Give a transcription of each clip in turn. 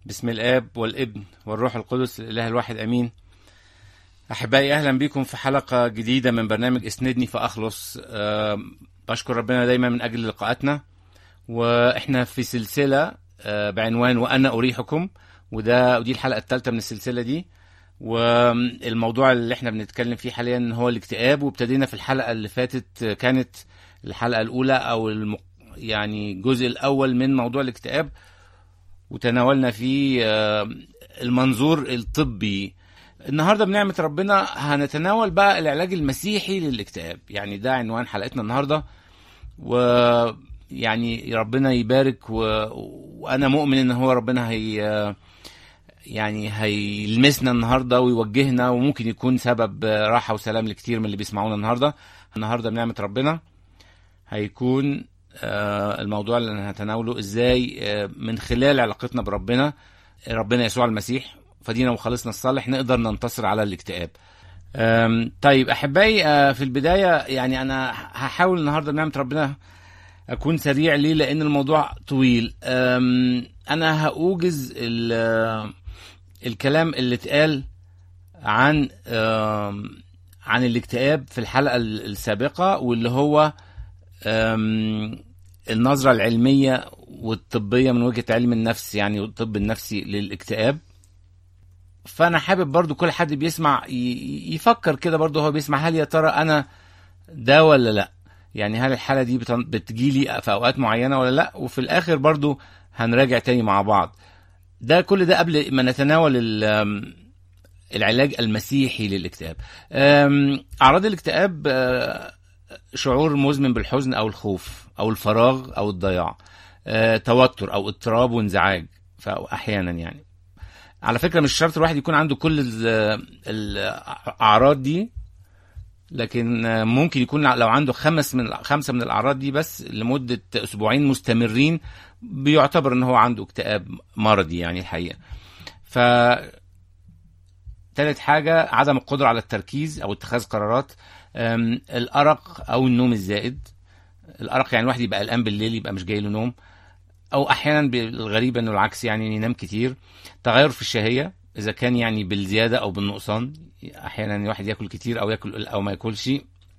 بسم الاب والابن والروح القدس الاله الواحد امين احبائي اهلا بكم في حلقه جديده من برنامج اسندني فاخلص أه بشكر ربنا دايما من اجل لقاءاتنا واحنا في سلسله أه بعنوان وانا اريحكم وده ودي الحلقه الثالثه من السلسله دي والموضوع اللي احنا بنتكلم فيه حاليا هو الاكتئاب وابتدينا في الحلقه اللي فاتت كانت الحلقه الاولى او الم... يعني الجزء الاول من موضوع الاكتئاب وتناولنا فيه المنظور الطبي النهارده بنعمه ربنا هنتناول بقى العلاج المسيحي للاكتئاب يعني ده عنوان حلقتنا النهارده ويعني ربنا يبارك و... وانا مؤمن ان هو ربنا هي يعني هيلمسنا النهارده ويوجهنا وممكن يكون سبب راحه وسلام لكتير من اللي بيسمعونا النهارده النهارده بنعمه ربنا هيكون الموضوع اللي هنتناوله ازاي من خلال علاقتنا بربنا ربنا يسوع المسيح فدينا وخلصنا الصالح نقدر ننتصر على الاكتئاب طيب احبائي في البدايه يعني انا هحاول النهارده بنعمه ربنا اكون سريع ليه لان الموضوع طويل انا هاوجز الكلام اللي اتقال عن عن الاكتئاب في الحلقه السابقه واللي هو النظرة العلمية والطبية من وجهة علم النفس يعني الطب النفسي للاكتئاب فأنا حابب برضو كل حد بيسمع يفكر كده برضو هو بيسمع هل يا ترى أنا ده ولا لأ يعني هل الحالة دي بتجيلي في أوقات معينة ولا لأ وفي الآخر برضو هنراجع تاني مع بعض ده كل ده قبل ما نتناول العلاج المسيحي للاكتئاب أعراض الاكتئاب شعور مزمن بالحزن او الخوف او الفراغ او الضياع أه، توتر او اضطراب وانزعاج احيانا يعني على فكره مش شرط الواحد يكون عنده كل الاعراض دي لكن ممكن يكون لو عنده خمس من خمسه من الاعراض دي بس لمده اسبوعين مستمرين بيعتبر ان هو عنده اكتئاب مرضي يعني الحقيقه ف ثالث حاجه عدم القدره على التركيز او اتخاذ قرارات الارق او النوم الزائد الارق يعني الواحد يبقى قلقان بالليل يبقى مش جاي له نوم او احيانا الغريب انه العكس يعني ينام كتير تغير في الشهيه اذا كان يعني بالزياده او بالنقصان احيانا الواحد ياكل كتير او ياكل او ما ياكلش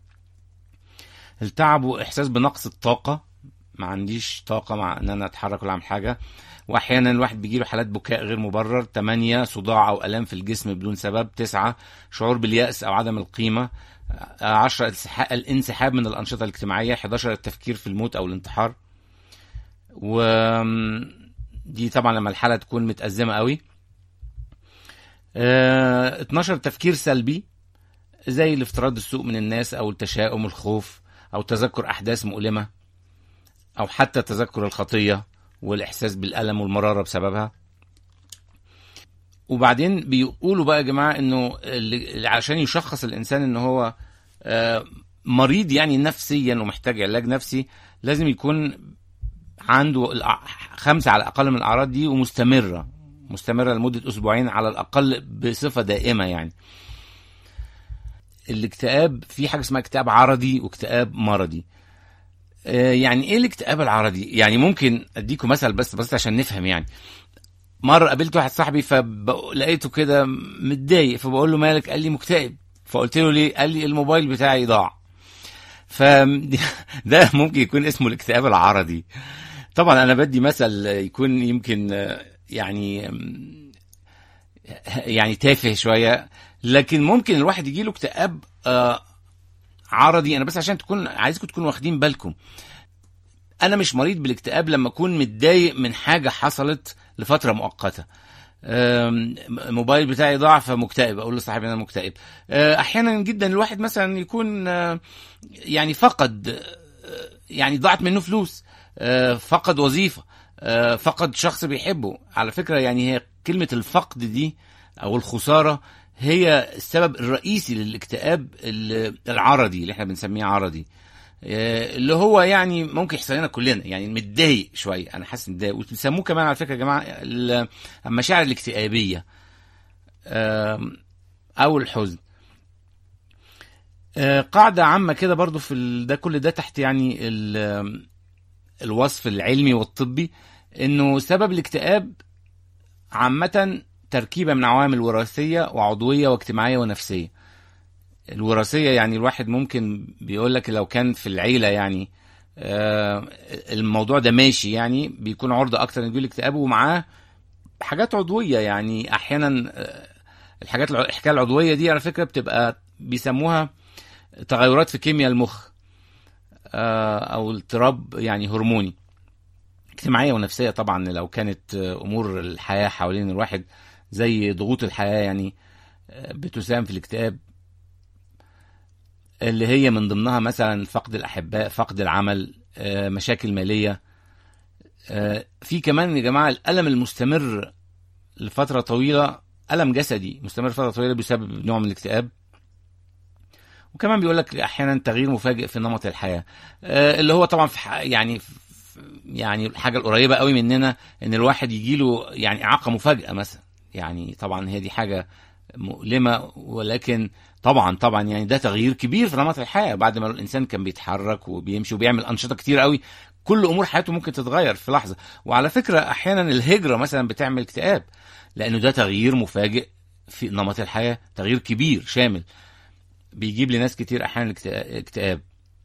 التعب واحساس بنقص الطاقه ما عنديش طاقه مع ان انا اتحرك ولا اعمل حاجه واحيانا الواحد بيجيله حالات بكاء غير مبرر 8 صداع او الام في الجسم بدون سبب 9 شعور بالياس او عدم القيمه 10 الانسحاب من الانشطه الاجتماعيه 11 التفكير في الموت او الانتحار و دي طبعا لما الحاله تكون متازمه قوي 12 تفكير سلبي زي الافتراض السوء من الناس او التشاؤم الخوف او تذكر احداث مؤلمه او حتى تذكر الخطيه والاحساس بالالم والمراره بسببها وبعدين بيقولوا بقى يا جماعه انه عشان يشخص الانسان ان هو مريض يعني نفسيا ومحتاج علاج نفسي لازم يكون عنده خمسه على الاقل من الاعراض دي ومستمره مستمره لمده اسبوعين على الاقل بصفه دائمه يعني الاكتئاب في حاجه اسمها اكتئاب عرضي واكتئاب مرضي يعني ايه الاكتئاب العرضي يعني ممكن اديكم مثل بس بس عشان نفهم يعني مره قابلت واحد صاحبي فلقيته كده متضايق فبقول له مالك قال لي مكتئب فقلت له ليه قال لي الموبايل بتاعي ضاع فده ممكن يكون اسمه الاكتئاب العرضي طبعا انا بدي مثل يكون يمكن يعني يعني تافه شويه لكن ممكن الواحد يجي له اكتئاب عرضي انا بس عشان تكون عايزكم تكونوا واخدين بالكم انا مش مريض بالاكتئاب لما اكون متضايق من حاجه حصلت لفتره مؤقته الموبايل بتاعي ضاع فمكتئب اقول لصاحبي انا مكتئب احيانا جدا الواحد مثلا يكون يعني فقد يعني ضاعت منه فلوس فقد وظيفه فقد شخص بيحبه على فكره يعني هي كلمه الفقد دي او الخساره هي السبب الرئيسي للاكتئاب العرضي اللي احنا بنسميه عرضي اللي هو يعني ممكن يحصل لنا كلنا يعني متضايق شويه انا حاسس متضايق وبيسموه كمان على فكره يا جماعه المشاعر الاكتئابيه او الحزن قاعده عامه كده برضو في ده كل ده تحت يعني الوصف العلمي والطبي انه سبب الاكتئاب عامة تركيبة من عوامل وراثية وعضوية واجتماعية ونفسية الوراثية يعني الواحد ممكن بيقول لك لو كان في العيلة يعني آه، الموضوع ده ماشي يعني بيكون عرضة أكتر إنه يجيله اكتئاب ومعاه حاجات عضوية يعني أحيانا آه، الحاجات الع- الحكاية العضوية دي على فكرة بتبقى بيسموها تغيرات في كيمياء المخ آه، أو اضطراب يعني هرموني اجتماعية ونفسية طبعا لو كانت آه، أمور الحياة حوالين الواحد زي ضغوط الحياة يعني آه، بتساهم في الاكتئاب اللي هي من ضمنها مثلا فقد الأحباء فقد العمل آه، مشاكل مالية آه، في كمان يا جماعة الألم المستمر لفترة طويلة ألم جسدي مستمر فترة طويلة بيسبب نوع من الاكتئاب وكمان بيقول لك احيانا تغيير مفاجئ في نمط الحياه آه، اللي هو طبعا في ح- يعني في- يعني الحاجه القريبه قوي مننا ان الواحد يجي له يعني اعاقه مفاجاه مثلا يعني طبعا هي دي حاجه مؤلمه ولكن طبعا طبعا يعني ده تغيير كبير في نمط الحياه بعد ما الانسان كان بيتحرك وبيمشي وبيعمل انشطه كتير قوي كل امور حياته ممكن تتغير في لحظه وعلى فكره احيانا الهجره مثلا بتعمل اكتئاب لانه ده تغيير مفاجئ في نمط الحياه تغيير كبير شامل بيجيب لناس كتير احيانا اكت- اكتئاب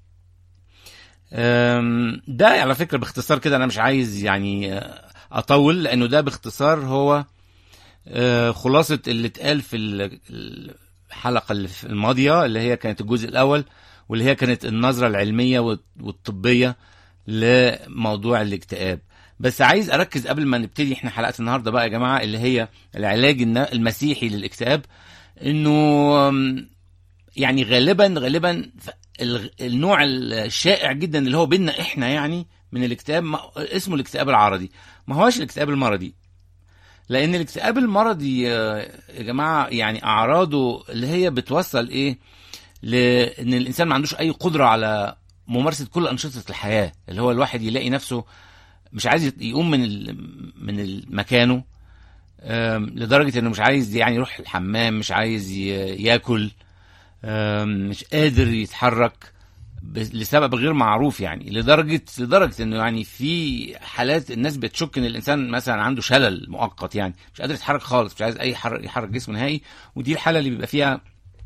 أم، ده على فكره باختصار كده انا مش عايز يعني آه، اطول لانه ده باختصار هو آه، خلاصه اللي اتقال في ال- الحلقه اللي في الماضيه اللي هي كانت الجزء الاول واللي هي كانت النظره العلميه والط- والطبيه لموضوع الاكتئاب بس عايز اركز قبل ما نبتدي احنا حلقه النهارده بقى يا جماعه اللي هي العلاج النا- المسيحي للاكتئاب انه أم، يعني غالبا غالبا ف- ال- النوع الشائع جدا اللي هو بينا احنا يعني من الاكتئاب ما- اسمه الاكتئاب العرضي ما هوش الاكتئاب المرضي لان الاكتئاب المرضي آه، يا جماعه يعني اعراضه اللي هي بتوصل ايه لان الانسان ما عندوش اي قدره على ممارسه كل انشطه الحياه اللي هو الواحد يلاقي نفسه مش عايز يقوم من ال- من مكانه آم، لدرجه انه مش عايز يعني يروح الحمام مش عايز ي- ياكل آم، مش قادر يتحرك ب- لسبب غير معروف يعني لدرجه لدرجه انه يعني في حالات الناس بتشك ان الانسان مثلا عنده شلل مؤقت يعني مش قادر يتحرك خالص مش عايز اي حرك يحرك جسمه نهائي ودي الحاله اللي بيبقى فيها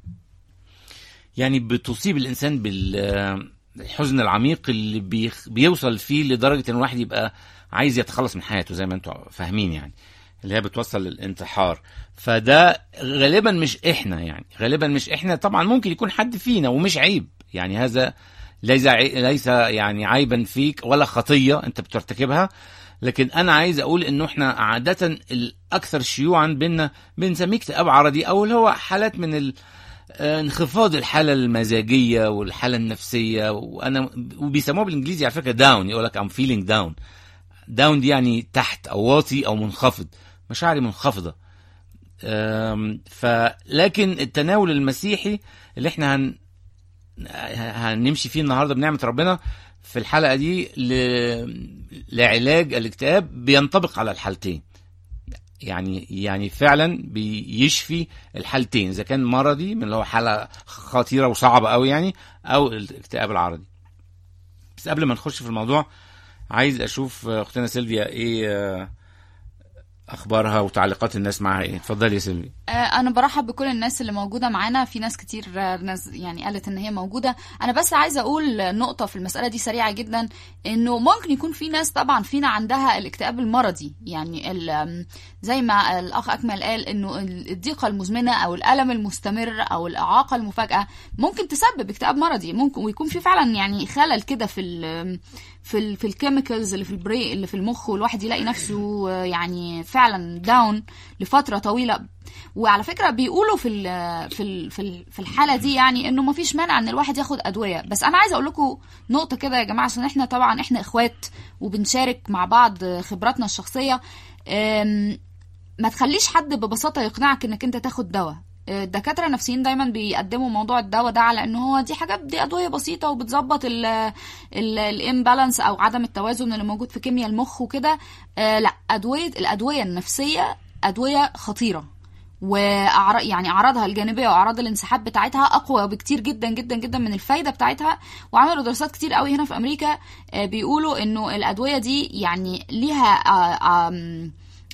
يعني بتصيب الانسان بالحزن العميق اللي بيخ- بيوصل فيه لدرجه ان الواحد يبقى عايز يتخلص من حياته زي ما انتم فاهمين يعني اللي هي بتوصل للانتحار فده غالبا مش احنا يعني غالبا مش احنا طبعا ممكن يكون حد فينا ومش عيب يعني هذا ليس عي- ليس يعني عيبا فيك ولا خطيه انت بترتكبها لكن انا عايز اقول انه احنا عاده الاكثر شيوعا بينا بنسميه اكتئاب عرضي او اللي هو حالات من ال آه، انخفاض الحاله المزاجيه والحاله النفسيه وانا وبيسموها بالانجليزي على فكره داون يقول لك ام فيلينج داون داون دي يعني تحت او واطي او منخفض مشاعري منخفضه أم، فلكن التناول المسيحي اللي احنا هن هنمشي فيه النهارده بنعمه ربنا في الحلقه دي ل... لعلاج الاكتئاب بينطبق على الحالتين يعني يعني فعلا بيشفي الحالتين اذا كان مرضي من اللي هو حاله خطيره وصعبه قوي يعني او الاكتئاب العرضي بس قبل ما نخش في الموضوع عايز اشوف اختنا سيلفيا ايه آه، اخبارها وتعليقات الناس معاها ايه اتفضلي يا سيلفيا آه، انا برحب بكل الناس اللي موجوده معانا في ناس كتير آه، ناس يعني قالت ان هي موجوده انا بس عايزه اقول نقطه في المساله دي سريعه جدا انه ممكن يكون في ناس طبعا فينا عندها الاكتئاب المرضي يعني ال- آم، زي ما الاخ اكمل قال انه ال- الضيقه المزمنه او الالم المستمر او الاعاقه المفاجاه ممكن تسبب اكتئاب مرضي ممكن ويكون في فعلا يعني خلل كده في ال في ال في الكيميكالز اللي في البري اللي في المخ والواحد يلاقي نفسه آه، يعني فعلا داون لفتره طويله وعلى فكره بيقولوا في ال في ال في ال- في الحاله دي يعني انه ما فيش مانع ان الواحد ياخد ادويه بس انا عايزه اقول لكم نقطه كده يا جماعه عشان احنا طبعا احنا اخوات وبنشارك مع بعض خبراتنا الشخصيه أم، ما تخليش حد ببساطه يقنعك انك انت تاخد دواء الدكاتره النفسيين دايما بيقدموا موضوع الدواء ده على ان هو دي حاجات دي ادويه بسيطه وبتظبط الامبالانس او عدم التوازن اللي موجود في كيمياء المخ وكده آه، لا ادويه الادويه النفسيه ادويه خطيره وأعراض يعني اعراضها الجانبيه واعراض الانسحاب بتاعتها اقوى بكتير جدا جدا جدا من الفايده بتاعتها وعملوا دراسات كتير قوي هنا في امريكا آه، بيقولوا انه الادويه دي يعني ليها آه، آم،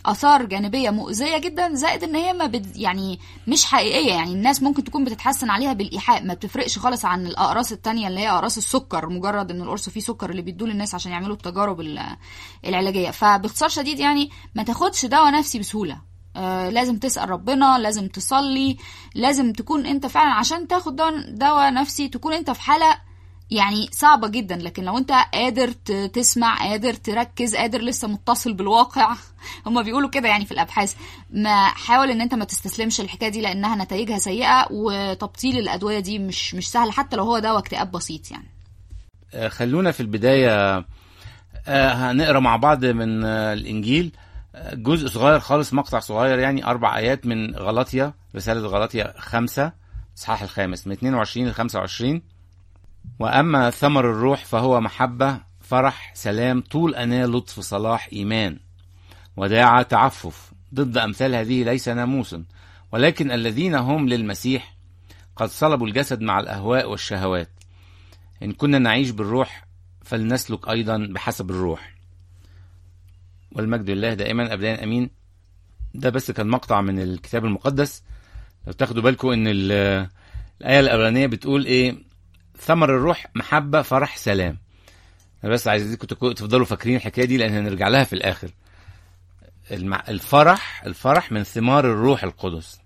اثار جانبيه مؤذيه جدا زائد ان هي ما بد يعني مش حقيقيه يعني الناس ممكن تكون بتتحسن عليها بالايحاء ما بتفرقش خالص عن الاقراص التانية اللي هي اقراص السكر مجرد ان القرص فيه سكر اللي بيدوه للناس عشان يعملوا التجارب ال- العلاجيه فباختصار شديد يعني ما تاخدش دواء نفسي بسهوله آه لازم تسأل ربنا لازم تصلي لازم تكون انت فعلا عشان تاخد دواء دواء نفسي تكون انت في حالة يعني صعبة جدا لكن لو انت قادر ت- تسمع قادر تركز قادر لسه متصل بالواقع هما بيقولوا كده يعني في الابحاث ما حاول ان انت ما تستسلمش الحكاية دي لانها نتائجها سيئة وتبطيل الادوية دي مش مش سهل حتى لو هو دواء اكتئاب بسيط يعني آه، خلونا في البداية آه، هنقرا مع بعض من آه، الإنجيل آه، جزء صغير خالص مقطع صغير يعني أربع آيات من غلطية رسالة غلطية خمسة إصحاح الخامس من 22 ل 25 وأما ثمر الروح فهو محبة فرح سلام طول أناة لطف صلاح إيمان وداعة تعفف ضد أمثال هذه ليس ناموس ولكن الذين هم للمسيح قد صلبوا الجسد مع الأهواء والشهوات إن كنا نعيش بالروح فلنسلك أيضا بحسب الروح والمجد لله دائما أبدا أمين ده بس كان مقطع من الكتاب المقدس لو تاخدوا بالكم إن ال- الآية الأولانية بتقول إيه ثمر الروح محبة فرح سلام أنا بس عايزكم تكو- تفضلوا فاكرين الحكاية دي لأن هنرجع لها في الآخر المع... الفرح الفرح من ثمار الروح القدس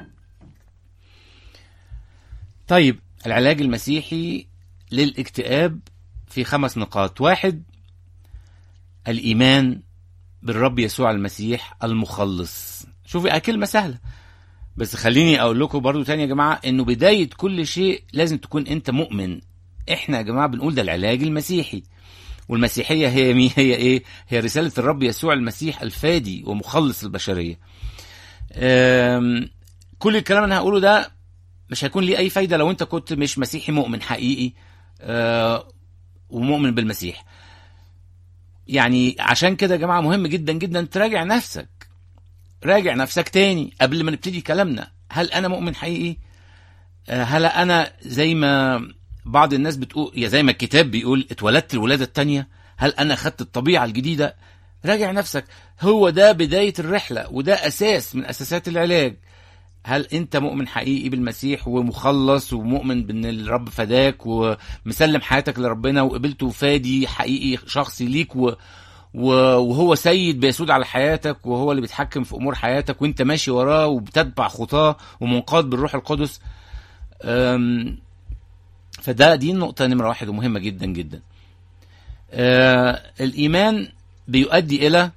طيب العلاج المسيحي للاكتئاب في خمس نقاط واحد الإيمان بالرب يسوع المسيح المخلص شوفي كلمة سهلة بس خليني أقول لكم برضو تاني يا جماعة إنه بداية كل شيء لازم تكون أنت مؤمن إحنا يا جماعة بنقول ده العلاج المسيحي والمسيحية هي مي هي إيه؟ هي رسالة الرب يسوع المسيح الفادي ومخلص البشرية. أم، كل الكلام اللي أنا هقوله ده مش هيكون ليه أي فايدة لو أنت كنت مش مسيحي مؤمن حقيقي أه، ومؤمن بالمسيح. يعني عشان كده يا جماعة مهم جدا جدا تراجع نفسك. راجع نفسك تاني قبل ما نبتدي كلامنا، هل أنا مؤمن حقيقي؟ أه، هل أنا زي ما بعض الناس بتقول يا زي ما الكتاب بيقول اتولدت الولادة التانية هل أنا خدت الطبيعة الجديدة راجع نفسك هو ده بداية الرحلة وده أساس من أساسات العلاج هل أنت مؤمن حقيقي بالمسيح ومخلص ومؤمن بأن الرب فداك ومسلم حياتك لربنا وقبلته فادي حقيقي شخصي ليك و... و- وهو سيد بيسود على حياتك وهو اللي بيتحكم في امور حياتك وانت ماشي وراه وبتتبع خطاه ومنقاد بالروح القدس أم، فده دي النقطة نمرة واحد ومهمة جدا جدا. آه الإيمان بيؤدي إلى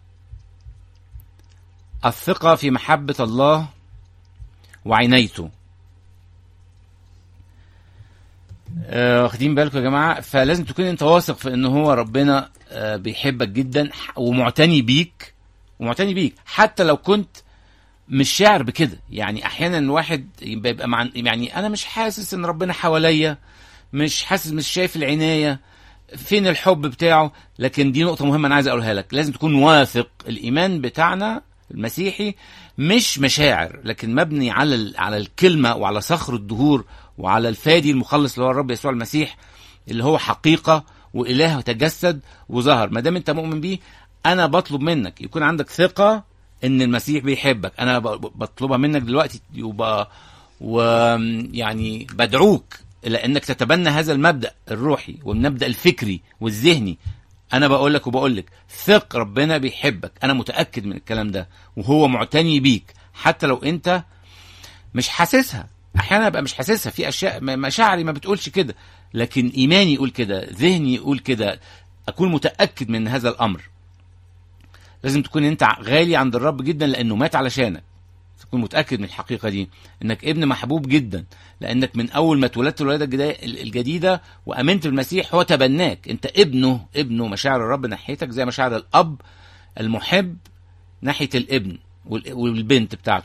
الثقة في محبة الله وعنايته. آه، واخدين بالكم يا جماعة فلازم تكون أنت واثق في إن هو ربنا آه بيحبك جدا ح- ومعتني بيك ومعتني بيك حتى لو كنت مش شاعر بكده يعني احيانا الواحد بيبقى مع يعني انا مش حاسس ان ربنا حواليا مش حاسس مش شايف العنايه فين الحب بتاعه لكن دي نقطه مهمه انا عايز اقولها لك لازم تكون واثق الايمان بتاعنا المسيحي مش مشاعر لكن مبني على ال- على الكلمه وعلى صخر الدهور وعلى الفادي المخلص اللي هو الرب يسوع المسيح اللي هو حقيقه واله تجسد وظهر ما دام انت مؤمن بيه انا بطلب منك يكون عندك ثقه ان المسيح بيحبك انا ب- ب- بطلبها منك دلوقتي وب... ويعني بدعوك الى انك تتبنى هذا المبدا الروحي والمبدا الفكري والذهني انا بقول لك وبقول لك ثق ربنا بيحبك انا متاكد من الكلام ده وهو معتني بيك حتى لو انت مش حاسسها احيانا ابقى مش حاسسها في اشياء م- مشاعري ما بتقولش كده لكن ايماني يقول كده ذهني يقول كده اكون متاكد من هذا الامر لازم تكون انت غالي عند الرب جدا لانه مات علشانك تكون متاكد من الحقيقه دي انك ابن محبوب جدا لانك من اول ما اتولدت الولاده الجدا- الجديده وامنت بالمسيح هو تبناك انت ابنه ابنه مشاعر الرب ناحيتك زي مشاعر الاب المحب ناحيه الابن وال- والبنت بتاعته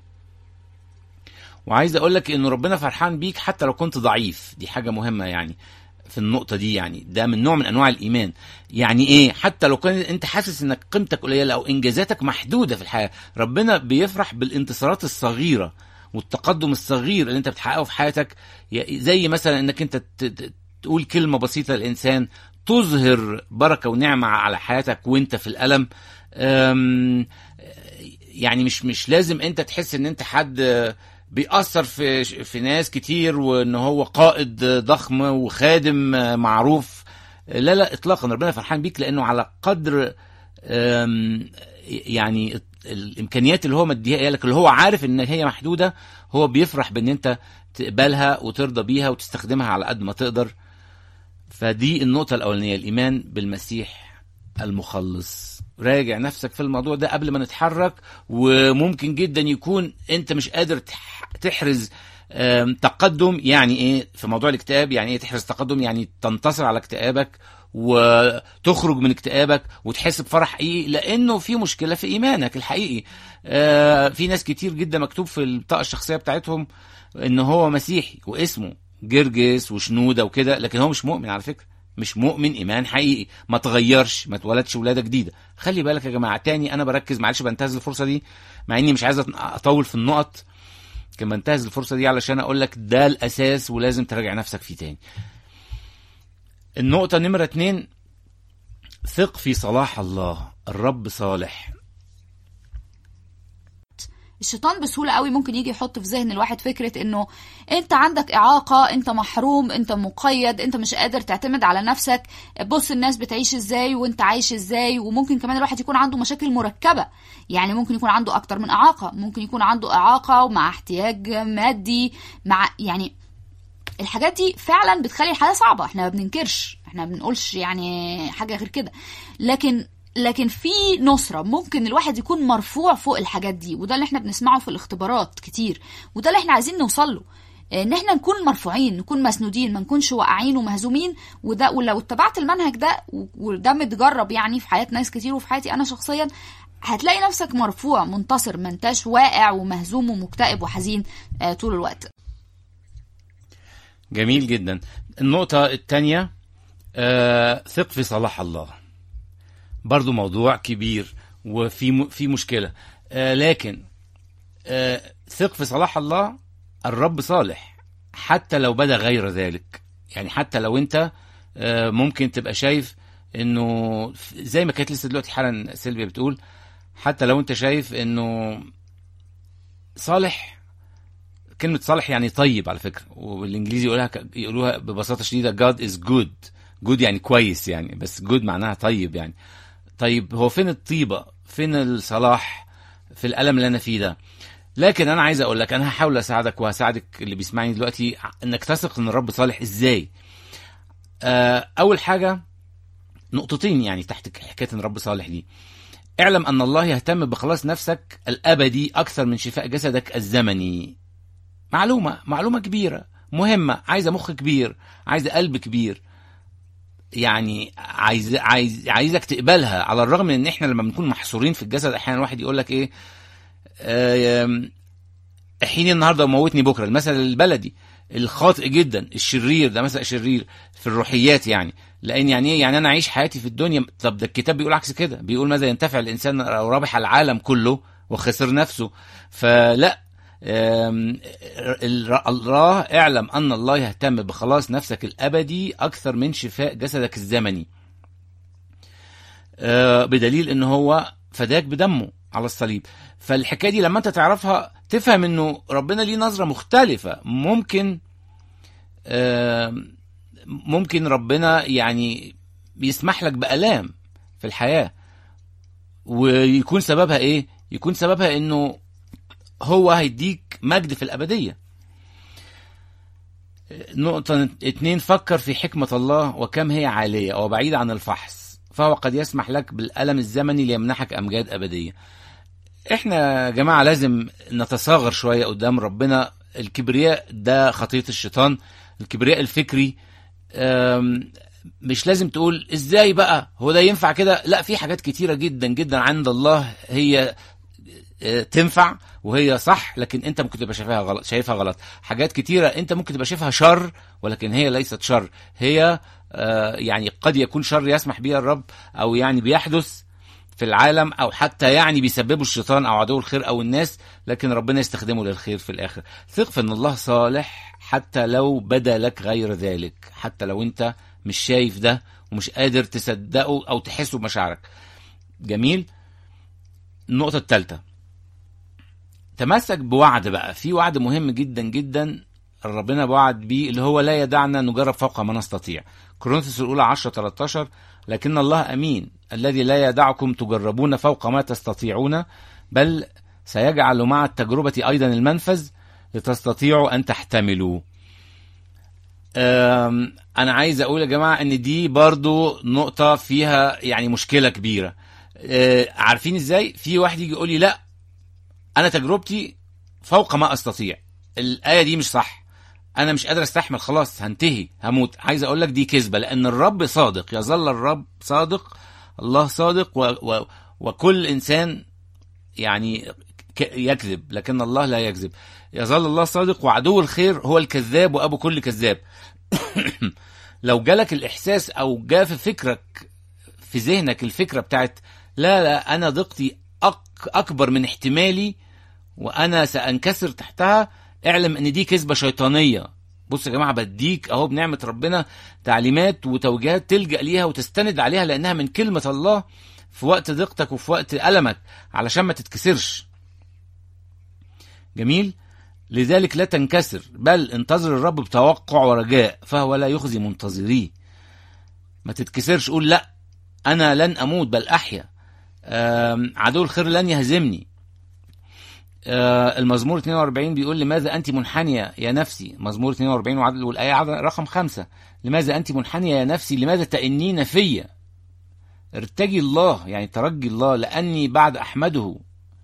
وعايز اقول لك انه ربنا فرحان بيك حتى لو كنت ضعيف دي حاجه مهمه يعني في النقطه دي يعني ده من نوع من انواع الايمان يعني ايه حتى لو كان انت حاسس انك قيمتك قليله او انجازاتك محدوده في الحياه ربنا بيفرح بالانتصارات الصغيره والتقدم الصغير اللي انت بتحققه في حياتك ي- زي مثلا انك انت ت- ت- تقول كلمه بسيطه للانسان تظهر بركه ونعمه على حياتك وانت في الالم أم، يعني مش مش لازم انت تحس ان انت حد آه، بيأثر في في ناس كتير وان هو قائد آه، ضخم وخادم آه، معروف لا لا اطلاقا ربنا فرحان بيك لانه على قدر آم، يعني الامكانيات اللي هو مديها لك اللي هو عارف ان هي محدوده هو بيفرح بان انت تقبلها وترضى بيها وتستخدمها على قد ما تقدر فدي النقطه الاولانيه الايمان بالمسيح المخلص راجع نفسك في الموضوع ده قبل ما نتحرك وممكن جدا يكون انت مش قادر تح- تحرز آم، تقدم يعني ايه في موضوع الاكتئاب يعني ايه تحرز تقدم يعني تنتصر على اكتئابك وتخرج من اكتئابك وتحس بفرح حقيقي لانه في مشكله في ايمانك الحقيقي آه، في ناس كتير جدا مكتوب في البطاقه الشخصيه بتاعتهم ان هو مسيحي واسمه جرجس وشنوده وكده لكن هو مش مؤمن على فكره مش مؤمن ايمان حقيقي ما تغيرش ما اتولدش ولاده جديده خلي بالك يا جماعه تاني انا بركز معلش بنتهز الفرصه دي مع اني مش عايز أط- اطول في النقط كان بنتهز الفرصه دي علشان اقول لك ده الاساس ولازم تراجع نفسك فيه تاني النقطه نمره اتنين ثق في صلاح الله الرب صالح الشيطان بسهوله قوي ممكن يجي يحط في ذهن الواحد فكره انه انت عندك اعاقه انت محروم انت مقيد انت مش قادر تعتمد على نفسك بص الناس بتعيش ازاي وانت عايش ازاي وممكن كمان الواحد يكون عنده مشاكل مركبه يعني ممكن يكون عنده اكتر من اعاقه ممكن يكون عنده اعاقه ومع احتياج مادي مع يعني الحاجات دي فعلا بتخلي الحياه صعبه احنا ما بننكرش احنا ما بنقولش يعني حاجه غير كده لكن لكن في نصرة ممكن الواحد يكون مرفوع فوق الحاجات دي وده اللي احنا بنسمعه في الاختبارات كتير وده اللي احنا عايزين نوصل له ان احنا نكون مرفوعين نكون مسنودين ما نكونش واقعين ومهزومين وده ولو اتبعت المنهج ده و- وده متجرب يعني في حياة ناس كتير وفي حياتي انا شخصيا هتلاقي نفسك مرفوع منتصر ما انتش واقع ومهزوم ومكتئب وحزين آه، طول الوقت جميل جدا النقطة الثانية آه ثق في صلاح الله برضو موضوع كبير وفي م- في مشكلة آه لكن آه ثق في صلاح الله الرب صالح حتى لو بدا غير ذلك يعني حتى لو انت آه ممكن تبقى شايف انه زي ما كانت لسه دلوقتي حالا سيلفيا بتقول حتى لو انت شايف انه صالح كلمة صالح يعني طيب على فكرة والانجليزي يقولها ك- يقولوها ببساطة شديدة God is good good يعني كويس يعني بس good معناها طيب يعني طيب هو فين الطيبة فين الصلاح في الألم اللي أنا فيه ده لكن أنا عايز أقول لك أنا هحاول أساعدك وهساعدك اللي بيسمعني دلوقتي إنك تثق إن الرب صالح إزاي آه أول حاجة نقطتين يعني تحت حكاية إن الرب صالح دي اعلم أن الله يهتم بخلاص نفسك الأبدي أكثر من شفاء جسدك الزمني معلومة معلومة كبيرة مهمة عايزة مخ كبير عايزة قلب كبير يعني عايز عايز عايزك تقبلها على الرغم من ان احنا لما بنكون محصورين في الجسد احيانا الواحد يقول لك ايه آم، احيني النهارده وموتني بكره المثل البلدي الخاطئ جدا الشرير ده مثل شرير في الروحيات يعني لان يعني ايه يعني انا اعيش حياتي في الدنيا طب ده الكتاب بيقول عكس كده بيقول ماذا ينتفع الانسان لو ربح العالم كله وخسر نفسه فلا آم، ال- الله اعلم ان الله يهتم بخلاص نفسك الابدي اكثر من شفاء جسدك الزمني آه، بدليل ان هو فداك بدمه على الصليب فالحكايه دي لما انت تعرفها تفهم انه ربنا ليه نظره مختلفه ممكن آم، ممكن ربنا يعني بيسمح لك بالام في الحياه ويكون سببها ايه يكون سببها انه هو هيديك مجد في الابديه نقطة اتنين فكر في حكمة الله وكم هي عالية وبعيدة عن الفحص فهو قد يسمح لك بالألم الزمني ليمنحك أمجاد أبدية احنا يا جماعة لازم نتصاغر شوية قدام ربنا الكبرياء ده خطية الشيطان الكبرياء الفكري أم، مش لازم تقول ازاي بقى هو ده ينفع كده لا في حاجات كتيرة جدا جدا عند الله هي آه، تنفع وهي صح لكن انت ممكن تبقى شايفها غلط شايفها غلط حاجات كتيره انت ممكن تبقى شايفها شر ولكن هي ليست شر هي آه، يعني قد يكون شر يسمح به الرب او يعني بيحدث في العالم او حتى يعني بيسببه الشيطان او عدو الخير او الناس لكن ربنا يستخدمه للخير في الاخر ثق في ان الله صالح حتى لو بدا لك غير ذلك حتى لو انت مش شايف ده ومش قادر تصدقه او تحسه بمشاعرك جميل النقطه الثالثه تمسك بوعد بقى في وعد مهم جدا جدا ربنا وعد بيه اللي هو لا يدعنا نجرب فوق ما نستطيع كورنثوس الاولى 10 13 لكن الله امين الذي لا يدعكم تجربون فوق ما تستطيعون بل سيجعل مع التجربه ايضا المنفذ لتستطيعوا ان تحتملوا أم، انا عايز اقول يا جماعه ان دي برضو نقطه فيها يعني مشكله كبيره أه، عارفين ازاي في واحد يجي يقول لي لا انا تجربتي فوق ما استطيع الايه دي مش صح انا مش قادر استحمل خلاص هنتهي هموت عايز اقول لك دي كذبه لان الرب صادق يظل الرب صادق الله صادق و و وكل انسان يعني ك- يكذب لكن الله لا يكذب يظل الله صادق وعدو الخير هو الكذاب وابو كل كذاب لو جالك الاحساس او جاء في فكرك في ذهنك الفكره بتاعت لا لا انا ضيقتي أك اكبر من احتمالي وانا سانكسر تحتها اعلم ان دي كذبه شيطانيه بص يا جماعه بديك اهو بنعمه ربنا تعليمات وتوجيهات تلجا ليها وتستند عليها لانها من كلمه الله في وقت ضيقتك وفي وقت المك علشان ما تتكسرش جميل لذلك لا تنكسر بل انتظر الرب بتوقع ورجاء فهو لا يخزي منتظريه ما تتكسرش قول لا انا لن اموت بل احيا آم، عدو الخير لن يهزمني آه، المزمور 42 بيقول لماذا أنت منحنية يا نفسي مزمور 42 وعدد- والآية عدد رقم خمسة لماذا أنت منحنية يا نفسي لماذا تأنين فيا ارتجي الله يعني ترجي الله لأني بعد أحمده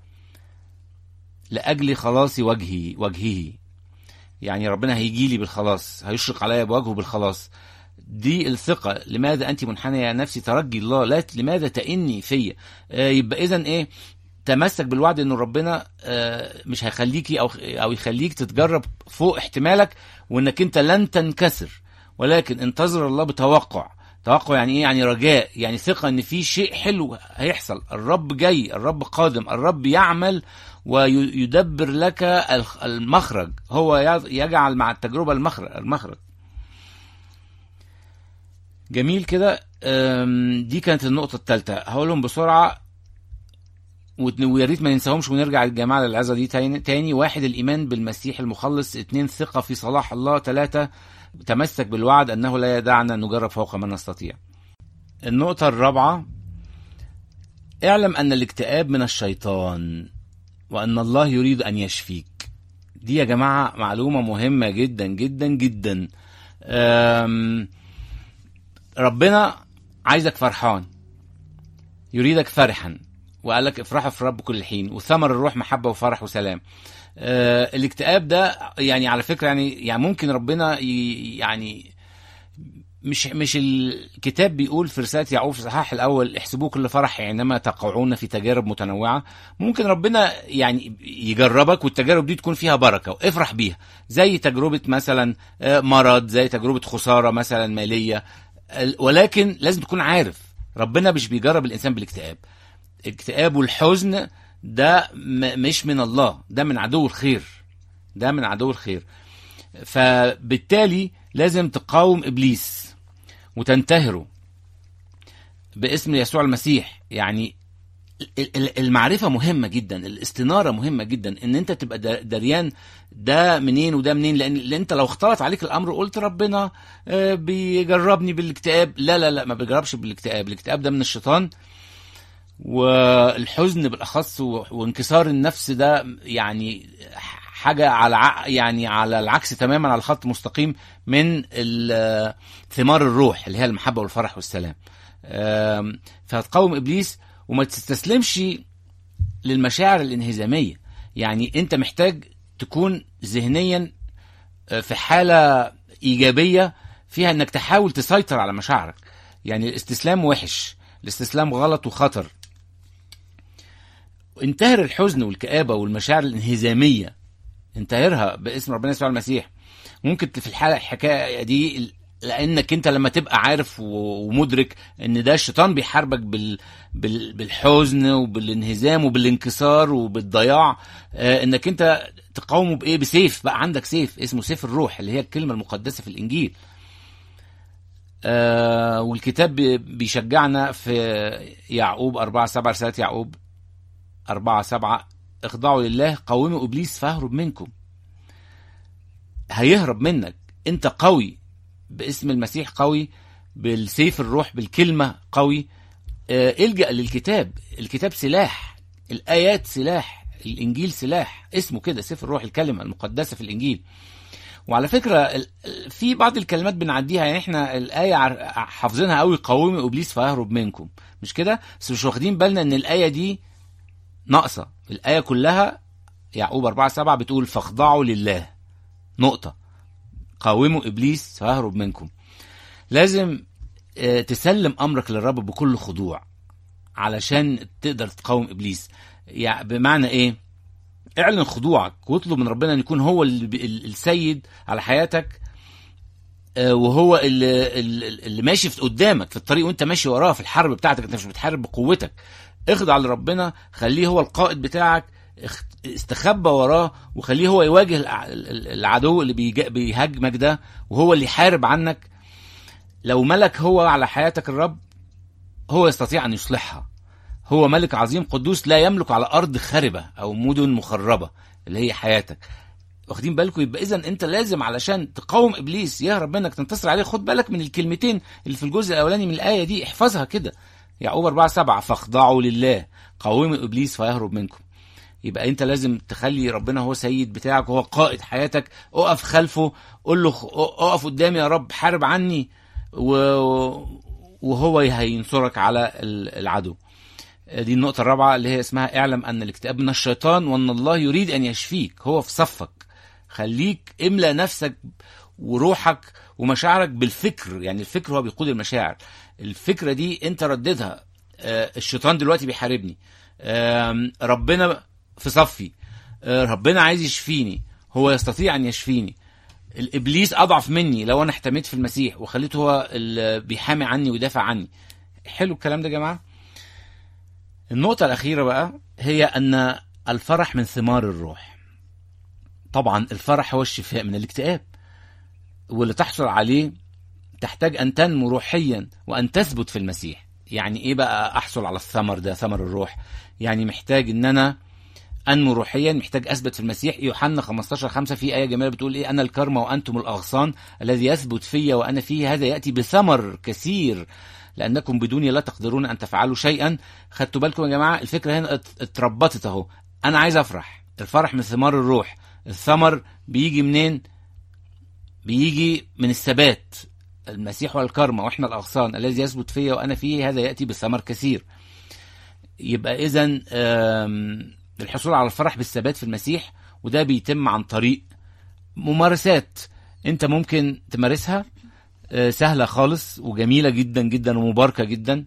لأجل خلاص وجهي وجهه يعني ربنا هيجي لي بالخلاص هيشرق عليا بوجهه بالخلاص دي الثقة لماذا أنت منحنية يا نفسي ترجي الله لا لماذا تأني فيا آه، يبقى إذا إيه تمسك بالوعد ان ربنا آه، مش هيخليكي او او يخليك تتجرب فوق احتمالك وانك انت لن تنكسر ولكن انتظر الله بتوقع توقع يعني ايه يعني رجاء يعني ثقة ان في شيء حلو هيحصل الرب جاي الرب قادم الرب يعمل ويدبر لك الخ- المخرج هو يج- يجعل مع التجربة المخرج المخرج جميل كده أم، دي كانت النقطة الثالثة هقولهم بسرعة وت- ويا ريت ما ننساهمش ونرجع الجماعة للعظة دي تاني, تاني واحد الإيمان بالمسيح المخلص اتنين ثقة في صلاح الله ثلاثة تمسك بالوعد أنه لا يدعنا نجرب فوق ما نستطيع النقطة الرابعة اعلم أن الاكتئاب من الشيطان وأن الله يريد أن يشفيك دي يا جماعة معلومة مهمة جدا جدا جدا أم، ربنا عايزك فرحان يريدك فرحا وقال لك افرحوا في الرب كل حين وثمر الروح محبه وفرح وسلام آه الاكتئاب ده يعني على فكره يعني يعني ممكن ربنا ي- يعني مش مش الكتاب بيقول في رساله يعقوب في الاصحاح الاول احسبوه كل فرح عندما تقعون في تجارب متنوعه ممكن ربنا يعني يجربك والتجارب دي تكون فيها بركه وافرح بيها زي تجربه مثلا آه، مرض زي تجربه خساره مثلا ماليه ال- ولكن لازم تكون عارف ربنا مش بيجرب الانسان بالاكتئاب الاكتئاب والحزن ده م- مش من الله ده من عدو الخير ده من عدو الخير فبالتالي لازم تقاوم ابليس وتنتهره باسم يسوع المسيح يعني ال- ال- المعرفة مهمة جدا الاستنارة مهمة جدا ان انت تبقى دا- دريان ده منين وده منين لان لأن انت لو اختلط عليك الامر وقلت ربنا آه، بيجربني بالاكتئاب لا لا لا ما بيجربش بالاكتئاب الاكتئاب ده من الشيطان والحزن بالاخص و- وانكسار النفس ده يعني حاجه على ع- يعني على العكس تماما على خط مستقيم من ال- ثمار الروح اللي هي المحبه والفرح والسلام آم، فهتقاوم ابليس وما تستسلمش للمشاعر الانهزاميه يعني انت محتاج تكون ذهنيا آه، في حاله ايجابيه فيها انك تحاول تسيطر على مشاعرك يعني الاستسلام وحش الاستسلام غلط وخطر انتهر الحزن والكآبة والمشاعر الانهزامية انتهرها باسم ربنا يسوع المسيح ممكن في الحالة الحكاية دي لانك انت لما تبقى عارف و- ومدرك ان ده الشيطان بيحاربك بال... بال... بالحزن وبالانهزام وبالانكسار وبالضياع آه انك انت تقاومه بايه بسيف بقى عندك سيف اسمه سيف الروح اللي هي الكلمة المقدسة في الانجيل آه والكتاب بي- بيشجعنا في يعقوب أربعة سبعة رسالة يعقوب أربعة سبعة اخضعوا لله قوموا ابليس فاهرب منكم هيهرب منك انت قوي باسم المسيح قوي بالسيف الروح بالكلمه قوي آه، الجا للكتاب الكتاب سلاح الايات سلاح الانجيل سلاح اسمه كده سيف الروح الكلمه المقدسه في الانجيل وعلى فكره ال- ال- في بعض الكلمات بنعديها يعني احنا الايه عار- حافظينها قوي قومي ابليس فيهرب منكم مش كده بس مش واخدين بالنا ان الايه دي ناقصه الايه كلها يعقوب 4 7 بتقول فاخضعوا لله نقطه قاوموا ابليس فيهرب منكم لازم آه، تسلم امرك للرب بكل خضوع علشان تقدر تقاوم ابليس يعني بمعنى ايه اعلن خضوعك واطلب من ربنا ان يكون هو ال- ال- السيد على حياتك آه، وهو اللي, اللي اللي ماشي في قدامك في الطريق وانت ماشي وراه في الحرب بتاعتك انت مش بتحارب بقوتك اخضع لربنا خليه هو القائد بتاعك اخ- استخبى وراه وخليه هو يواجه الع- ال- العدو اللي بيجا- بيهاجمك ده وهو اللي يحارب عنك لو ملك هو على حياتك الرب هو يستطيع ان يصلحها هو ملك عظيم قدوس لا يملك على ارض خربه او مدن مخربه اللي هي حياتك واخدين بالكم يبقى اذا انت لازم علشان تقاوم ابليس يهرب منك تنتصر عليه خد بالك من الكلمتين اللي في الجزء الاولاني من الايه دي احفظها كده يعقوب 4 7 فاخضعوا لله قاوموا ابليس فيهرب منكم يبقى انت لازم تخلي ربنا هو سيد بتاعك وهو قائد حياتك اقف خلفه قول له خ- اقف قدامي يا رب حارب عني و... وهو هينصرك على ال- العدو دي النقطة الرابعة اللي هي اسمها اعلم أن الاكتئاب من الشيطان وأن الله يريد أن يشفيك هو في صفك خليك املأ نفسك وروحك ومشاعرك بالفكر يعني الفكر هو بيقود المشاعر الفكرة دي انت رددها آه، الشيطان دلوقتي بيحاربني آم، ربنا في صفي آه، ربنا عايز يشفيني هو يستطيع أن يشفيني الإبليس أضعف مني لو أنا احتميت في المسيح وخليته هو اللي بيحامي عني ويدافع عني حلو الكلام ده يا جماعة النقطة الأخيرة بقى هي أن الفرح من ثمار الروح طبعا الفرح هو الشفاء من الاكتئاب واللي تحصل عليه تحتاج أن تنمو روحيا وأن تثبت في المسيح يعني إيه بقى أحصل على الثمر ده ثمر الروح يعني محتاج أن أنا أنمو روحيا محتاج أثبت في المسيح يوحنا 15 5 في آية جميلة بتقول إيه أنا الكرمة وأنتم الأغصان الذي يثبت في وأنا فيه هذا يأتي بثمر كثير لأنكم بدوني لا تقدرون أن تفعلوا شيئا خدتوا بالكم يا جماعة الفكرة هنا ات- اتربطت أهو أنا عايز أفرح الفرح من ثمار الروح الثمر بيجي منين بيجي من الثبات المسيح والكرمة واحنا الأغصان الذي يثبت فيا وأنا فيه هذا يأتي بثمر كثير يبقى إذا الحصول على الفرح بالثبات في المسيح وده بيتم عن طريق ممارسات انت ممكن تمارسها آه، سهلة خالص وجميلة جدا جدا ومباركة جدا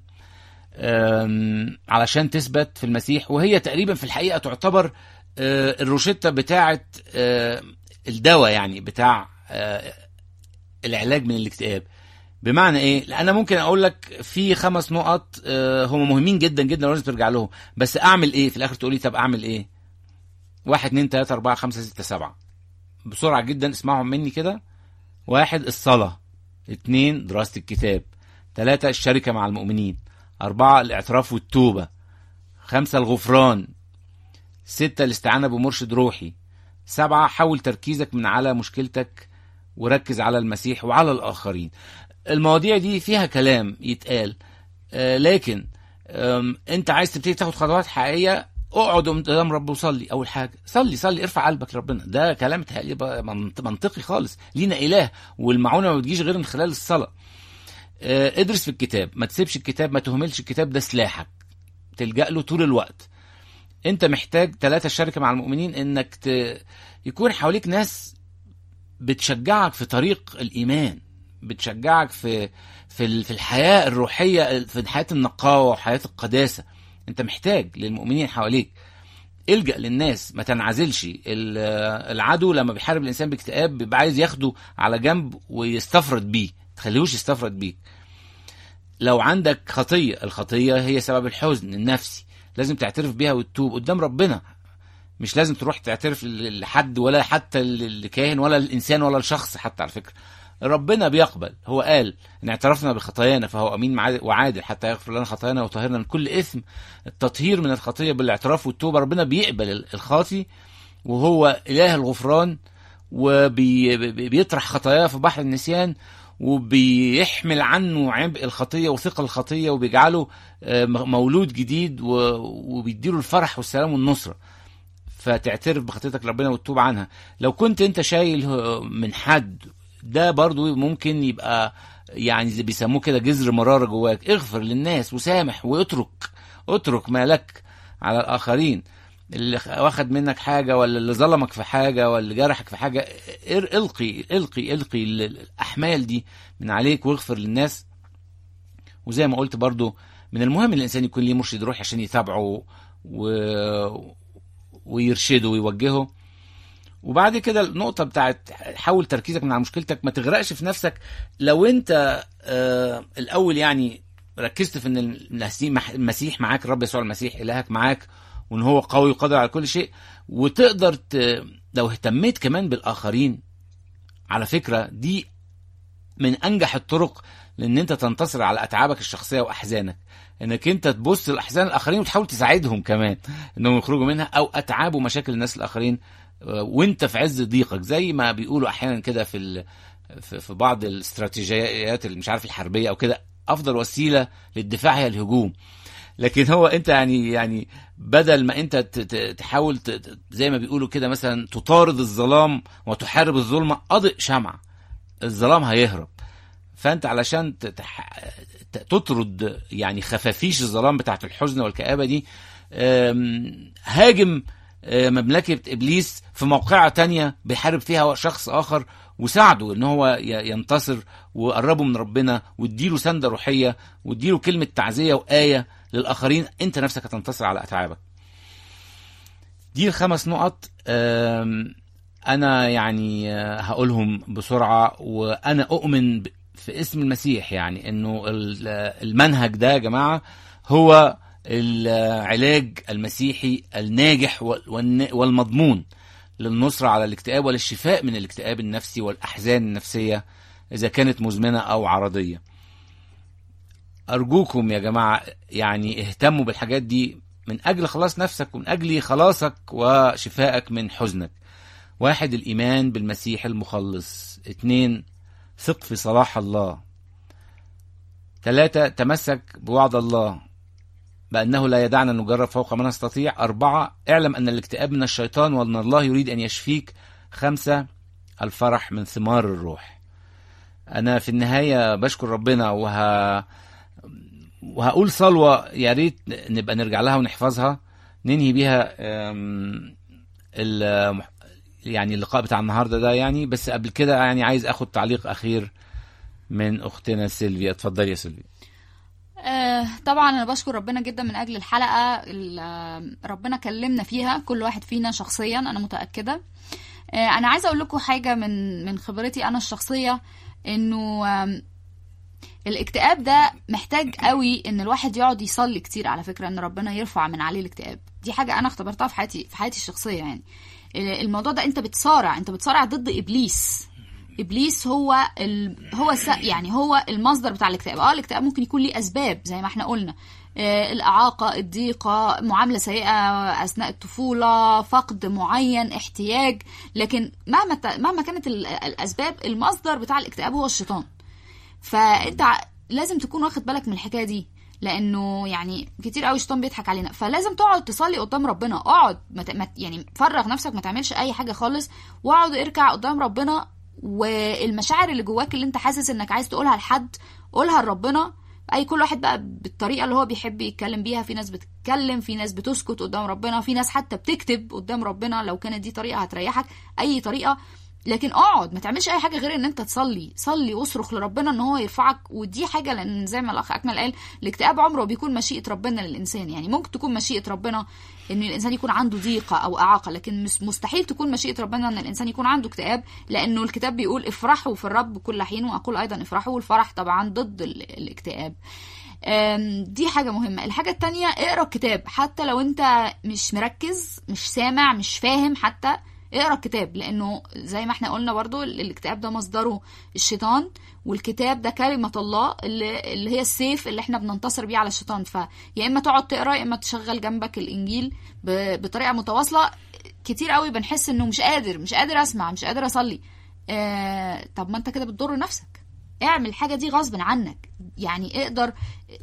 آم، علشان تثبت في المسيح وهي تقريبا في الحقيقة تعتبر آه، الروشتة بتاعة آه، الدواء يعني بتاع آه، العلاج من الاكتئاب بمعنى ايه؟ لأن انا ممكن اقول لك في خمس نقط آه، هم مهمين جدا جدا ولازم ترجع لهم بس اعمل ايه؟ في الاخر تقولي طب اعمل ايه؟ واحد اتنين تلاته اربعه خمسه سته سبعه بسرعه جدا اسمعهم مني كده واحد الصلاه اتنين دراسه الكتاب تلاته الشركه مع المؤمنين اربعه الاعتراف والتوبه خمسه الغفران ستة الاستعانة بمرشد روحي سبعة حول تركيزك من على مشكلتك وركز على المسيح وعلى الآخرين المواضيع دي فيها كلام يتقال آه، لكن آم، انت عايز تبتدي تاخد خطوات حقيقيه اقعد قدام رب وصلي اول حاجه صلي صلي ارفع قلبك لربنا ده كلام تهيألي بقى منط- منطقي خالص لينا اله والمعونه ما بتجيش غير من خلال الصلاه آه، ادرس في الكتاب ما تسيبش الكتاب ما تهملش الكتاب ده سلاحك تلجأ له طول الوقت انت محتاج ثلاثة الشركة مع المؤمنين انك ت... يكون حواليك ناس بتشجعك في طريق الايمان بتشجعك في في ال- في الحياه الروحيه في حياه النقاوه وحياه القداسه انت محتاج للمؤمنين حواليك الجا للناس ما تنعزلش ال- العدو لما بيحارب الانسان باكتئاب بيبقى عايز ياخده على جنب ويستفرد بيه تخليهوش يستفرد بيك لو عندك خطيه الخطيه هي سبب الحزن النفسي لازم تعترف بيها وتتوب قدام ربنا مش لازم تروح تعترف ل- لحد ولا حتى للكاهن ولا الانسان ولا الشخص حتى على فكره ربنا بيقبل هو قال ان اعترفنا بخطايانا فهو امين معاد- وعادل حتى يغفر لنا خطايانا وطهرنا من كل اثم التطهير من الخطيه بالاعتراف والتوبه ربنا بيقبل ال- الخاطي وهو اله الغفران وبيطرح خطاياه في بحر النسيان وبيحمل عنه عبء الخطيه وثقل الخطيه وبيجعله آه، م- مولود جديد و- وبيديله الفرح والسلام والنصره فتعترف بخطيتك لربنا وتتوب عنها لو كنت انت شايل من حد ده برضو ممكن يبقى يعني زي بيسموه كده جذر مرارة جواك اغفر للناس وسامح واترك اترك ما لك على الآخرين اللي واخد منك حاجة ولا اللي ظلمك في حاجة ولا اللي جرحك في حاجة ار- القي القي القي ال- الأحمال دي من عليك واغفر للناس وزي ما قلت برضو من المهم ان الانسان يكون ليه مرشد روحي عشان يتابعه و... ويرشده ويوجهه وبعد كده النقطة بتاعت حول تركيزك من على مشكلتك ما تغرقش في نفسك لو انت آه الأول يعني ركزت في ان المسيح المسيح معاك الرب يسوع المسيح إلهك معاك وان هو قوي وقادر على كل شيء وتقدر ت... لو اهتميت كمان بالآخرين على فكرة دي من أنجح الطرق لأن أنت تنتصر على أتعابك الشخصية وأحزانك انك انت تبص لاحزان الاخرين وتحاول تساعدهم كمان انهم يخرجوا منها او اتعاب ومشاكل الناس الاخرين آه، وانت في عز ضيقك زي ما بيقولوا احيانا كده في ال... في في بعض الاستراتيجيات اللي مش عارف الحربيه او كده افضل وسيله للدفاع هي الهجوم لكن هو انت يعني يعني بدل ما انت ت- ت- تحاول ت- ت- زي ما بيقولوا كده مثلا تطارد الظلام وتحارب الظلمه اضئ شمعه الظلام هيهرب فانت علشان ت- تح- ت- تطرد يعني خفافيش الظلام بتاعت الحزن والكآبة دي آم، هاجم آه، مملكة إبليس في موقعة تانية بيحارب فيها شخص آخر وساعده ان هو ي- ينتصر وقربه من ربنا واديله سندة روحية واديله كلمة تعزية وآية للآخرين انت نفسك هتنتصر على أتعابك دي الخمس نقط آم، انا يعني آه، هقولهم بسرعه وانا اؤمن ب- في اسم المسيح يعني انه ال- آه، المنهج ده يا جماعه هو العلاج المسيحي الناجح وال- والن- والمضمون للنصرة على الاكتئاب وللشفاء من الاكتئاب النفسي والأحزان النفسية إذا كانت مزمنة أو عرضية أرجوكم يا جماعة يعني اهتموا بالحاجات دي من أجل خلاص نفسك ومن أجل خلاصك وشفائك من حزنك واحد الإيمان بالمسيح المخلص اتنين ثق في صلاح الله ثلاثة تمسك بوعد الله بأنه لا يدعنا نجرب فوق ما نستطيع أربعة اعلم أن الاكتئاب من الشيطان وأن الله يريد أن يشفيك خمسة الفرح من ثمار الروح أنا في النهاية بشكر ربنا وه... وهقول صلوة يا ريت نبقى نرجع لها ونحفظها ننهي بيها أم، ال... يعني اللقاء بتاع النهارده ده يعني بس قبل كده يعني عايز اخد تعليق اخير من اختنا سيلفيا اتفضلي يا سيلفيا آه، طبعا انا بشكر ربنا جدا من اجل الحلقه اللي آه، ربنا كلمنا فيها كل واحد فينا شخصيا انا متاكده آه، انا عايزه اقول لكم حاجه من من خبرتي انا الشخصيه انه آم، الاكتئاب ده محتاج قوي ان الواحد يقعد يصلي كتير على فكره ان ربنا يرفع من عليه الاكتئاب دي حاجه انا اختبرتها في حياتي في حياتي الشخصيه يعني الموضوع ده انت بتصارع انت بتصارع ضد ابليس ابليس هو ال... هو س... يعني هو المصدر بتاع الاكتئاب اه الاكتئاب ممكن يكون ليه اسباب زي ما احنا قلنا آه الاعاقه الضيقه معامله سيئه اثناء الطفوله فقد معين احتياج لكن مهما ت... مهما كانت ال... الاسباب المصدر بتاع الاكتئاب هو الشيطان فانت ع- لازم تكون واخد بالك من الحكايه دي لانه يعني كتير قوي الشيطان بيضحك علينا فلازم تقعد تصلي قدام ربنا اقعد ما ت- ما ت- يعني فرغ نفسك ما تعملش اي حاجه خالص واقعد اركع قدام ربنا والمشاعر اللي جواك اللي انت حاسس انك عايز تقولها لحد قولها لربنا اي كل واحد بقى بالطريقه اللي هو بيحب يتكلم بيها في ناس بتتكلم في ناس بتسكت قدام ربنا في ناس حتى بتكتب قدام ربنا لو كانت دي طريقه هتريحك اي طريقه لكن اقعد ما تعملش اي حاجه غير ان انت تصلي صلي واصرخ لربنا ان هو يرفعك ودي حاجه لان زي ما الاخ اكمل قال الاكتئاب عمره بيكون مشيئه ربنا للانسان يعني ممكن تكون مشيئه ربنا ان الانسان يكون عنده ضيقه او اعاقه لكن مس- مستحيل تكون مشيئه ربنا ان الانسان يكون عنده اكتئاب لانه الكتاب بيقول افرحوا في الرب كل حين واقول ايضا افرحوا والفرح طبعا ضد ال- الاكتئاب أم، دي حاجة مهمة الحاجة التانية اقرا الكتاب حتى لو انت مش مركز مش سامع مش فاهم حتى اقرا الكتاب لانه زي ما احنا قلنا برضو ال- الاكتئاب ده مصدره الشيطان والكتاب ده كلمة الله اللي, اللي هي السيف اللي احنا بننتصر بيه على الشيطان فيا اما تقعد تقرا يا اما تشغل جنبك الانجيل ب- بطريقة متواصلة كتير قوي بنحس انه مش قادر مش قادر اسمع مش قادر اصلي آه طب ما انت كده بتضر نفسك اعمل الحاجة دي غصب عنك يعني اقدر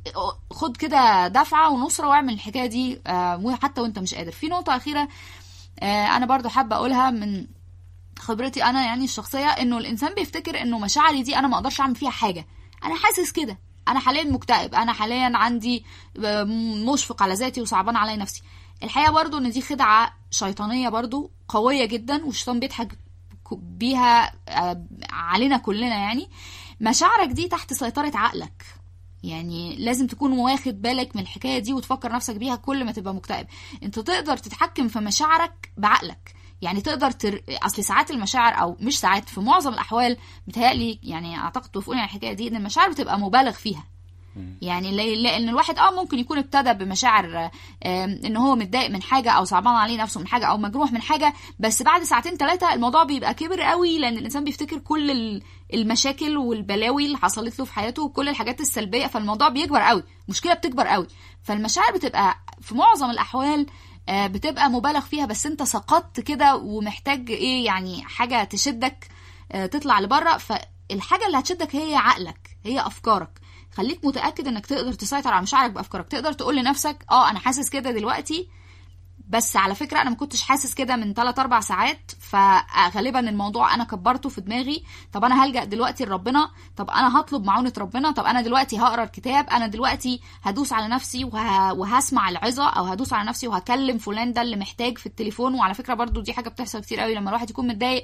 خد كده دفعة ونصرة واعمل الحكاية دي آه حتى وانت مش قادر في نقطة أخيرة آه أنا برضو حابة أقولها من خبرتي أنا يعني الشخصية إنه الإنسان بيفتكر إنه مشاعري دي أنا ما أقدرش أعمل فيها حاجة أنا حاسس كده أنا حاليا مكتئب أنا حاليا عندي آه، مشفق على ذاتي وصعبان على نفسي الحقيقة برضو إن دي خدعة شيطانية برضو قوية جدا والشيطان بيضحك ك- بيها آه، علينا كلنا يعني مشاعرك دي تحت سيطرة عقلك يعني لازم تكون واخد بالك من الحكايه دي وتفكر نفسك بيها كل ما تبقى مكتئب انت تقدر تتحكم في مشاعرك بعقلك يعني تقدر تر... اصل ساعات المشاعر او مش ساعات في معظم الاحوال متهيألي يعني اعتقد توافقوني على الحكايه دي ان المشاعر بتبقى مبالغ فيها يعني ليه- لان الواحد اه ممكن يكون ابتدى بمشاعر آم، ان هو متضايق من حاجه او صعبان عليه نفسه من حاجه او مجروح من حاجه بس بعد ساعتين ثلاثه الموضوع بيبقى كبر قوي لان الانسان بيفتكر كل ال- المشاكل والبلاوي اللي حصلت له في حياته وكل الحاجات السلبيه فالموضوع بيكبر قوي مشكله بتكبر قوي فالمشاعر بتبقى في معظم الاحوال آه، بتبقى مبالغ فيها بس انت سقطت كده ومحتاج ايه يعني حاجه تشدك آه، تطلع لبره فالحاجه اللي هتشدك هي عقلك هي افكارك خليك متاكد انك تقدر تسيطر على مشاعرك بافكارك تقدر تقول لنفسك اه انا حاسس كده دلوقتي بس على فكره انا ما كنتش حاسس كده من 3 4 ساعات فغالبا الموضوع انا كبرته في دماغي طب انا هلجا دلوقتي لربنا طب انا هطلب معونه ربنا طب انا دلوقتي هقرا الكتاب انا دلوقتي هدوس على نفسي وه... وهسمع العظه او هدوس على نفسي وهكلم فلان ده اللي محتاج في التليفون وعلى فكره برضو دي حاجه بتحصل كتير قوي لما الواحد يكون متضايق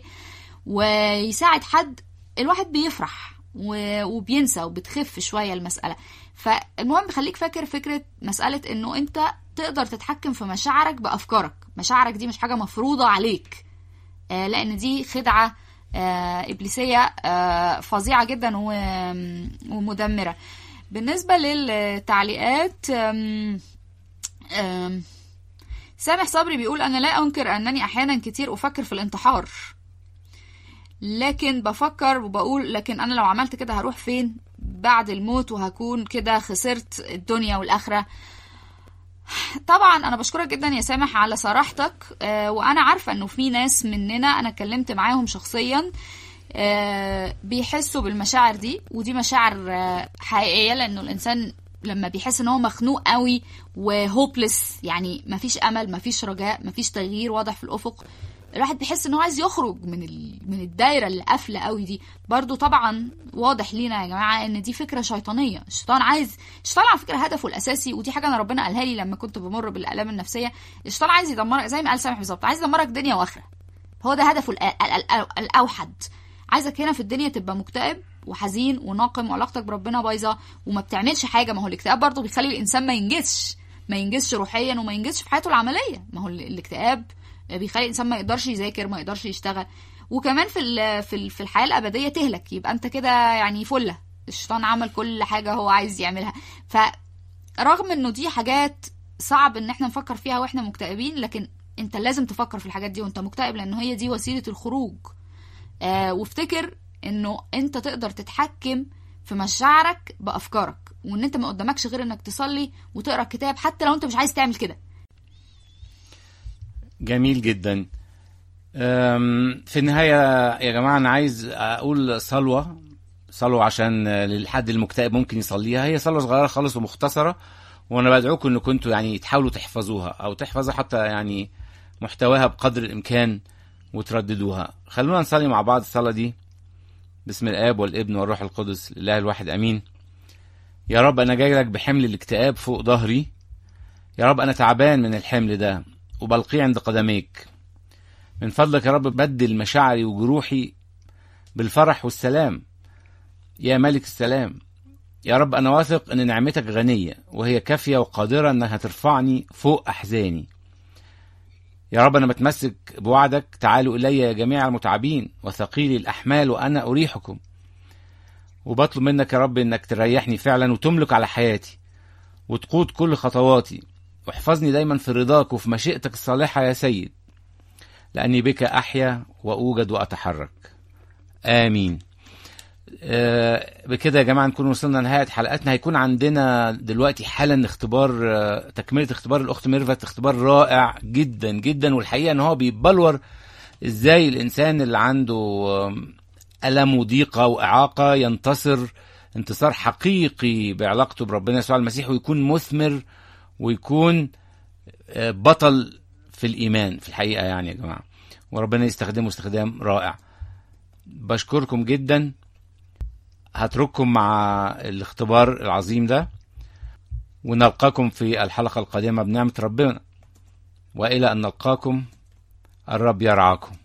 ويساعد حد الواحد بيفرح و- وبينسى وبتخف شويه المساله فالمهم خليك فاكر فكره مساله انه انت تقدر تتحكم في مشاعرك بافكارك مشاعرك دي مش حاجه مفروضه عليك آه، لان دي خدعه آه، ابليسيه آه، فظيعه جدا و- ومدمره بالنسبه للتعليقات آم، آم، سامح صبري بيقول انا لا انكر انني احيانا كتير افكر في الانتحار لكن بفكر وبقول لكن انا لو عملت كده هروح فين بعد الموت وهكون كده خسرت الدنيا والاخره طبعا انا بشكرك جدا يا سامح على صراحتك آه، وانا عارفه انه في ناس مننا انا اتكلمت معاهم شخصيا آه، بيحسوا بالمشاعر دي ودي مشاعر آه، حقيقيه لانه الانسان لما بيحس ان هو مخنوق قوي وهوبلس يعني مفيش امل مفيش رجاء مفيش تغيير واضح في الافق الواحد بيحس ان هو عايز يخرج من ال... من الدايره اللي قافله قوي دي برضو طبعا واضح لينا يا جماعه ان دي فكره شيطانيه الشيطان عايز الشيطان على فكره هدفه الاساسي ودي حاجه انا ربنا قالها لي لما كنت بمر بالالام النفسيه الشيطان عايز يدمرك زي ما قال سامح بالظبط عايز يدمرك دنيا واخره هو ده هدفه الأ- ال- ال- الاوحد عايزك هنا في الدنيا تبقى مكتئب وحزين وناقم وعلاقتك بربنا بايظه وما بتعملش حاجه ما هو الاكتئاب برضه بيخلي الانسان ما ينجزش ما ينجزش روحيا وما ينجزش في حياته العمليه ما هو ال- الاكتئاب بيخلي الانسان ما يقدرش يذاكر ما يقدرش يشتغل وكمان في ال- في ال- في الحياه الابديه تهلك يبقى انت كده يعني فله الشيطان عمل كل حاجه هو عايز يعملها فرغم انه دي حاجات صعب ان احنا نفكر فيها واحنا مكتئبين لكن انت لازم تفكر في الحاجات دي وانت مكتئب لان هي دي وسيله الخروج آه وافتكر انه انت تقدر تتحكم في مشاعرك بافكارك وان انت ما قدامكش غير انك تصلي وتقرا كتاب حتى لو انت مش عايز تعمل كده جميل جدا أم، في النهاية يا جماعة أنا عايز أقول صلوة صلوة عشان للحد المكتئب ممكن يصليها هي صلوة صغيرة خالص ومختصرة وأنا بدعوكم إن كنتوا يعني تحاولوا تحفظوها أو تحفظها حتى يعني محتواها بقدر الإمكان وترددوها خلونا نصلي مع بعض الصلاة دي باسم الآب والابن والروح القدس الإله الواحد أمين يا رب أنا جاي لك بحمل الاكتئاب فوق ظهري يا رب أنا تعبان من الحمل ده وبلقيه عند قدميك من فضلك يا رب بدل مشاعري وجروحي بالفرح والسلام يا ملك السلام يا رب أنا واثق أن نعمتك غنية وهي كافية وقادرة أنها ترفعني فوق أحزاني يا رب أنا بتمسك بوعدك تعالوا إلي يا جميع المتعبين وثقيلي الأحمال وأنا أريحكم وبطلب منك يا رب أنك تريحني فعلا وتملك على حياتي وتقود كل خطواتي واحفظني دايما في رضاك وفي مشيئتك الصالحة يا سيد لاني بك احيا واوجد واتحرك امين آه، بكده يا جماعه نكون وصلنا لنهايه حلقتنا هيكون عندنا دلوقتي حالا اختبار آه، تكمله اختبار الاخت ميرفت اختبار رائع جدا جدا والحقيقه ان هو بيبلور ازاي الانسان اللي عنده آم، الم وضيقه واعاقه ينتصر انتصار حقيقي بعلاقته بربنا يسوع المسيح ويكون مثمر ويكون آه، بطل في الايمان في الحقيقه يعني يا جماعه وربنا يستخدمه استخدام رائع بشكركم جدا هترككم مع الاختبار العظيم ده ونلقاكم في الحلقة القادمة بنعمة ربنا وإلى أن نلقاكم الرب يرعاكم